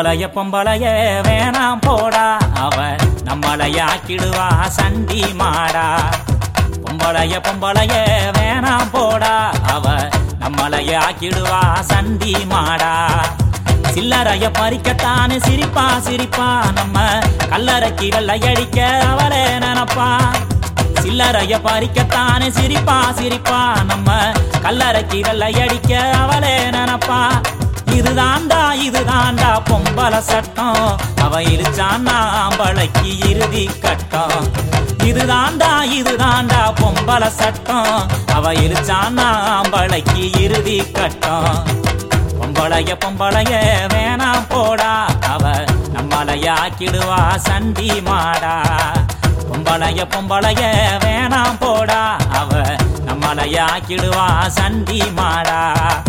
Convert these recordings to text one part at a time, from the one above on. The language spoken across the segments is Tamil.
பொம்பளைய பொம்பளைய வேணாம் போடா அவ நம்மளையாக்கிடுவா சண்டி மாடா பொம்பளைய பொம்பளைய வேணாம் போடா அவ நம்மளையாக்கிடுவா சண்டி மாடா சில்லறைய பறிக்கத்தானே சிரிப்பா சிரிப்பா நம்ம கல்லறைக்கு வெள்ளையடிக்க அவளே நினப்பா சில்லறைய பறிக்கத்தானே சிரிப்பா சிரிப்பா நம்ம கல்லறைக்கு வெள்ளையடிக்க அவளே நினப்பா இதுதாண்டா இதுதாண்டா பொம்பள சட்டம் அவ இழுச்சான்னா ஆம்பளைக்கு இறுதி கட்டம் இதுதாண்டா இதுதாண்டா பொம்பள சட்டம் அவ இழுச்சான்னா ஆம்பளைக்கு இறுதி கட்டம் பொம்பளைய பொம்பளைய வேணாம் போடா அவ நம்மளையாக்கிடுவா சண்டி மாடா பொம்பளைய பொம்பளைய வேணாம் போடா அவ நம்மளையாக்கிடுவா சண்டி மாடா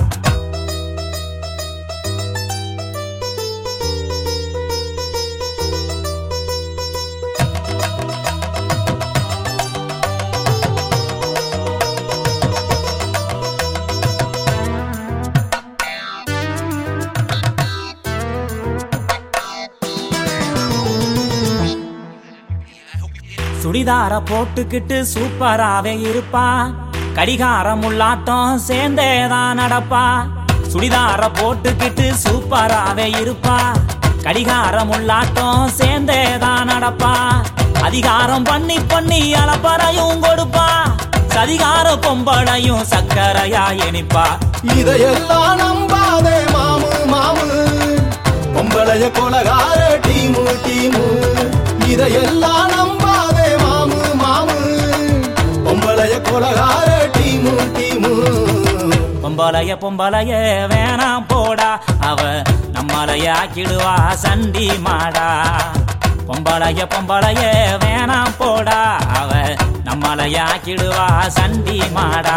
சுடிதார போட்டுக்கிட்டு சூப்பராவே இருப்பா கடிகாரம் உள்ளாட்டம் சேர்ந்தேதான் நடப்பா சுடிதார போட்டுக்கிட்டு சூப்பராவே இருப்பா கடிகாரம் உள்ளாட்டம் சேர்ந்தேதான் நடப்பா அதிகாரம் பண்ணி பண்ணி அளப்பறையும் கொடுப்பா சதிகார பொம்பளையும் சக்கரையா இனிப்பா இதையெல்லாம் நம்பாதே மாமு மாமு பொம்பளைய கொலகார டீமு டீமு இதையெல்லாம் நம்பாதே மாமு மாமு பொம்பளைய கொலகார டீமு டீமு பொம்பளைய பொம்பளைய வேணாம் போடா அவ நம்மளையாக்கிடுவா சண்டி மாடா பொம்பளைய பொம்பளைய வேணாம் போடா அவ நம்மளையாக்கிடுவா சண்டி மாடா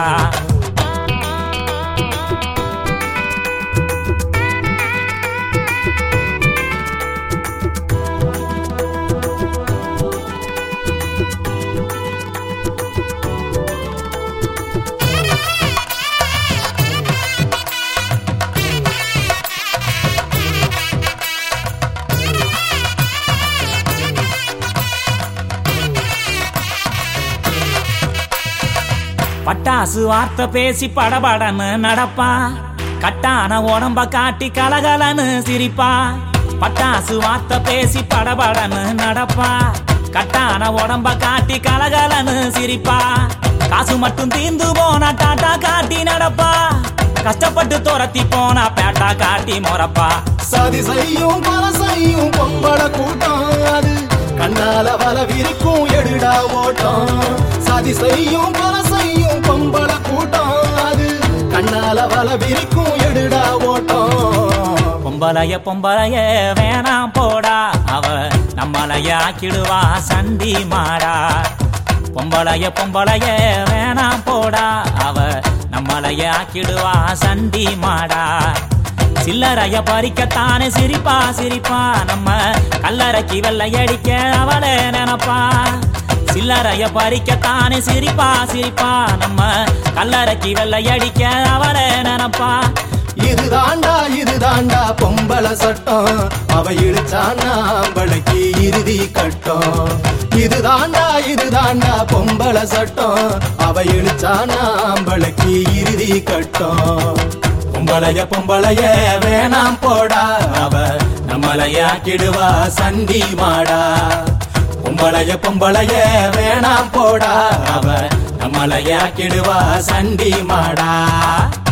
பட்டாசு வார்த்தை பேசி படபடன்னு நடப்பா கட்டான உடம்ப காட்டி கலகலன்னு சிரிப்பா பட்டாசு வார்த்தை பேசி படபடன்னு நடப்பா கட்டான உடம்ப காட்டி கலகலன்னு சிரிப்பா காசு மட்டும் தீந்து போனா டாட்டா காட்டி நடப்பா கஷ்டப்பட்டு துரத்தி போனா பேட்டா காட்டி முறப்பா சதி செய்யும் பல செய்யும் பொம்பள கூட்டம் அது கண்ணால வல விரிக்கும் எடுடா ஓட்டம் சதி செய்யும் பல செய்யும் பொம்பள கூட்டம் அது கண்ணால வல விரிக்கும் எடுடா ஓட்டம் பொம்பளைய பொம்பளைய வேணாம் போடா அவ நம்மளையாக்கிடுவா சண்டி மாடா பொம்பளைய பொம்பளைய வேணாம் போடா அவ நம்மளையாக்கிடுவா சண்டி மாடா சில்லறைய பறிக்கத்தானே சிரிப்பா சிரிப்பா நம்ம கல்லறைக்கு வெள்ளையடிக்க அவளே நினப்பா சில்லறைய பறிக்கத்தானே சிரிப்பா சிரிப்பா நம்ம கல்லறைக்கு வெள்ளையடிக்க அவளே நினப்பா இதுதாண்டா இதுதாண்டா பொம்பள சட்டம் அவ இழுச்சானா ஆம்பளைக்கு இறுதி கட்டம் இதுதாண்டா இதுதாண்டா பொம்பள சட்டம் அவ இழுச்சானா ஆம்பளைக்கு இறுதி கட்டம் பொம்பளைய பொம்பளைய வேணாம் போடா அவ நம்மளையாக்கிடுவா சண்டி மாடா பொம்பளைய பொம்பளைய வேணாம் போடா அவ நம்மளையாக்கிடுவா சண்டி மாடா